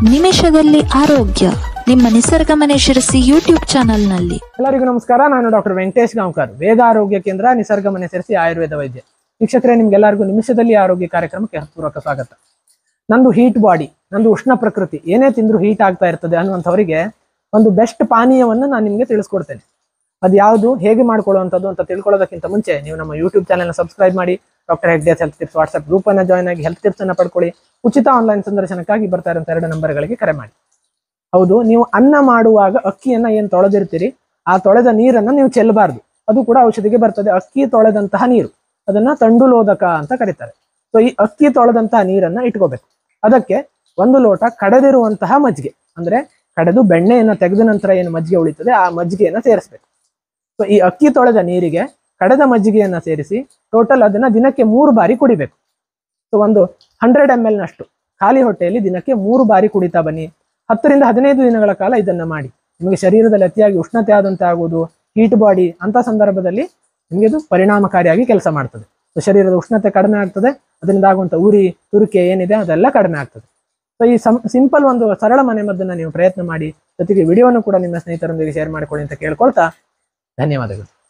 ನಿಮಿಷದಲ್ಲಿ ಆರೋಗ್ಯ ನಿಮ್ಮ ನಿಸರ್ಗ ಮನೆ ಶಿರಸಿ ಯೂಟ್ಯೂಬ್ ಚಾನೆಲ್ನಲ್ಲಿ ಎಲ್ಲರಿಗೂ ನಮಸ್ಕಾರ ನಾನು ಡಾಕ್ಟರ್ ವೆಂಕಟೇಶ್ ಗಾಂವ್ಕರ್ ವೇದ ಆರೋಗ್ಯ ಕೇಂದ್ರ ನಿಸರ್ಗ ಮನೆ ಸೇರಿಸಿ ಆಯುರ್ವೇದ ವೈದ್ಯ ವೀಕ್ಷಕರೇ ನಿಮ್ಗೆಲ್ಲರಿಗೂ ನಿಮಿಷದಲ್ಲಿ ಆರೋಗ್ಯ ಕಾರ್ಯಕ್ರಮಕ್ಕೆ ಪೂರ್ವಕ ಸ್ವಾಗತ ನಂದು ಹೀಟ್ ಬಾಡಿ ನಂದು ಉಷ್ಣ ಪ್ರಕೃತಿ ಏನೇ ತಿಂದ್ರು ಹೀಟ್ ಆಗ್ತಾ ಇರ್ತದೆ ಅನ್ನುವಂಥವರಿಗೆ ಒಂದು ಬೆಸ್ಟ್ ಪಾನೀಯವನ್ನು ನಾನು ನಿಮಗೆ ತಿಳಿಸ್ಕೊಡ್ತೇನೆ ಅದು ಯಾವುದು ಹೇಗೆ ಮಾಡ್ಕೊಳ್ಳುವಂಥದ್ದು ಅಂತ ತಿಳ್ಕೊಳ್ಳೋದಕ್ಕಿಂತ ಮುಂಚೆ ನೀವು ನಮ್ಮ ಯೂಟ್ಯೂಬ್ ಚಾನೆಲ್ನ ಸಬ್ಸ್ಕ್ರೈಬ್ ಮಾಡಿ doctor Hegde's health tips WhatsApp group ಅನ್ನ ಜಾಯ್ನ್ ಆಗಿ ಹೆಲ್ತ್ ಟಿಪ್ಸ್ ಅನ್ನ ಪಡ್ಕೊಳ್ಳಿ ಉಚಿತ ಆನ್ಲೈನ್ ಸಂದರ್ಶನಕ್ಕಾಗಿ ಬರ್ತಾ ಇರುವಂತ ಎರಡು ನಂಬರ್ಗಳಿಗೆ ಕರೆ ಮಾಡಿ ಹೌದು ನೀವು ಅನ್ನ ಮಾಡುವಾಗ ಅಕ್ಕಿಯನ್ನ ಏನ್ ತೊಳೆದಿರ್ತೀರಿ ಆ ತೊಳೆದ ನೀರನ್ನ ನೀವು ಚೆಲ್ಲಬಾರ್ದು ಅದು ಕೂಡ ಔಷಧಿಗೆ ಬರ್ತದೆ ಅಕ್ಕಿ ತೊಳೆದಂತಹ ನೀರು ಅದನ್ನ ತಂಡುಲೋದಕ ಅಂತ ಕರೀತಾರೆ ಸೊ ಈ ಅಕ್ಕಿ ತೊಳೆದಂತಹ ನೀರನ್ನ ಇಟ್ಕೋಬೇಕು ಅದಕ್ಕೆ ಒಂದು ಲೋಟ ಕಡೆದಿರುವಂತಹ ಮಜ್ಜಿಗೆ ಅಂದ್ರೆ ಕಡೆದು ಬೆಣ್ಣೆಯನ್ನ ತೆಗೆದ ನಂತರ ಏನು ಮಜ್ಜಿಗೆ ಉಳಿತದೆ ಆ ಮಜ್ಜಿಗೆಯನ್ನ ಸೇರಿಸ್ಬೇಕು ಸೊ ಈ ಅಕ್ಕಿ ತೊಳೆದ ನೀರಿಗೆ ಕಡೆದ ಮಜ್ಜಿಗೆಯನ್ನ ಸೇರಿಸಿ ಟೋಟಲ್ ಅದನ್ನ ದಿನಕ್ಕೆ ಮೂರು ಬಾರಿ ಕುಡಿಬೇಕು ಸೊ ಒಂದು ಹಂಡ್ರೆಡ್ ಎಮ್ ಎಲ್ ನಷ್ಟು ಖಾಲಿ ಹೊಟ್ಟೆಯಲ್ಲಿ ದಿನಕ್ಕೆ ಮೂರು ಬಾರಿ ಕುಡಿತಾ ಬನ್ನಿ ಹತ್ತರಿಂದ ಹದಿನೈದು ದಿನಗಳ ಕಾಲ ಇದನ್ನ ಮಾಡಿ ನಿಮಗೆ ಶರೀರದಲ್ಲಿ ಅತಿಯಾಗಿ ಉಷ್ಣತೆ ಆದಂತೆ ಆಗುವುದು ಹೀಟ್ ಬಾಡಿ ಅಂತ ಸಂದರ್ಭದಲ್ಲಿ ನಿಮಗೆ ಇದು ಪರಿಣಾಮಕಾರಿಯಾಗಿ ಕೆಲಸ ಮಾಡ್ತದೆ ಸೊ ಶರೀರದ ಉಷ್ಣತೆ ಕಡಿಮೆ ಆಗ್ತದೆ ಅದರಿಂದ ಆಗುವಂತ ಉರಿ ತುರಿಕೆ ಏನಿದೆ ಅದೆಲ್ಲ ಕಡಿಮೆ ಆಗ್ತದೆ ಸೊ ಈ ಸಿಂಪಲ್ ಒಂದು ಸರಳ ಮನೆ ಮದ್ದನ್ನ ನೀವು ಪ್ರಯತ್ನ ಮಾಡಿ ಜೊತೆಗೆ ವಿಡಿಯೋನು ಕೂಡ ನಿಮ್ಮ ಸ್ನೇಹಿತರೊಂದಿಗೆ ಶೇರ್ ಮಾಡಿಕೊಳ್ಳಿ ಅಂತ ಕೇಳ್ಕೊಳ್ತಾ ಧನ್ಯವಾದಗಳು